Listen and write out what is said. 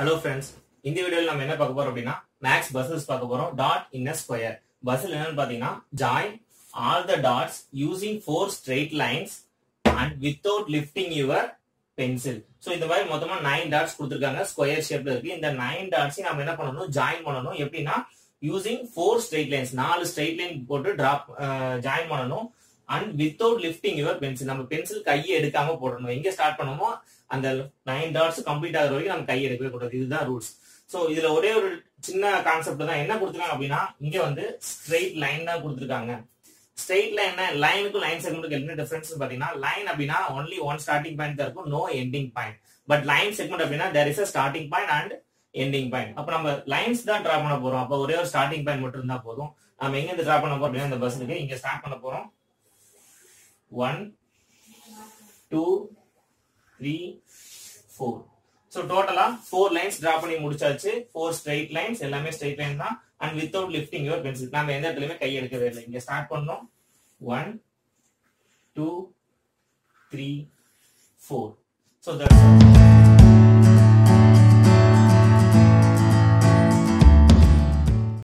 hello friends இந்த வீடியோவில் நம்ம என்ன பார்க்க போறோம் அப்படின்னா மேக்ஸ் பஸ்ஸஸ் பார்க்க போறோம் டாட் இன் அ ஸ்கொயர் பஸ்ஸில் என்னன்னு பார்த்தீங்கன்னா join all the dots using four straight lines and without lifting your pencil so இந்த மாதிரி மொத்தமா நைன் டாட்ஸ் கொடுத்துருக்காங்க ஸ்கொயர் ஷேப்ல இருக்கு இந்த நைன் டாட்ஸையும் நம்ம என்ன பண்ணணும் ஜாயின் பண்ணணும் எப்படின்னா யூசிங் ஃபோர் ஸ்ட்ரெயிட் லைன்ஸ் நாலு ஸ்ட்ரெயிட் லைன் போட்டு டிராப் ஜாயின் பண்ணணும் and without lifting your pencil நம்ம பென்சில் கையை எடுக்காம போடணும் எங்க ஸ்டார்ட் பண்ணுமோ அந்த நைன் டாட்ஸ் கம்ப்ளீட் ஆகிற வரைக்கும் நம்ம கையை எடுக்கவே கூடாது இதுதான் ரூல்ஸ் ஸோ இதுல ஒரே ஒரு சின்ன கான்செப்ட் தான் என்ன கொடுத்துருக்காங்க அப்படின்னா இங்க வந்து ஸ்ட்ரெயிட் லைன் தான் கொடுத்துருக்காங்க ஸ்ட்ரெயிட் லைன் லைனுக்கும் லைன் செக்மெண்ட்டுக்கு என்ன டிஃபரன்ஸ் பாத்தீங்கன்னா லைன் அப்படின்னா ஒன்லி ஒன் ஸ்டார்டிங் பாயிண்ட் தான் இருக்கும் no ending point but line segment அப்படின்னா there is a starting point and ending point அப்ப நம்ம லைன்ஸ் தான் டிரா பண்ண போறோம் அப்ப ஒரே ஒரு ஸ்டார்டிங் பாயிண்ட் மட்டும் இருந்தா போதும் நம்ம எங்க இருந்து டிரா பண்ண போறோம் அப்படின்னா இந்த பஸ் இருக்கு இங்க ஸ்டார்ட் பண்ண போறோம் one two three four so டோட்டலா ஃபோர் லைன்ஸ் டிரா பண்ணி முடிச்சாச்சு ஃபோர் ஸ்ட்ரைட் லைன்ஸ் எல்லாமே ஸ்ட்ரைட் லைன் தான் and without lifting your pencil நம்ம எந்த இடத்துலயுமே கை எடுக்கவே இல்லை இங்க ஸ்டார்ட் பண்ணோம் one two three four so that's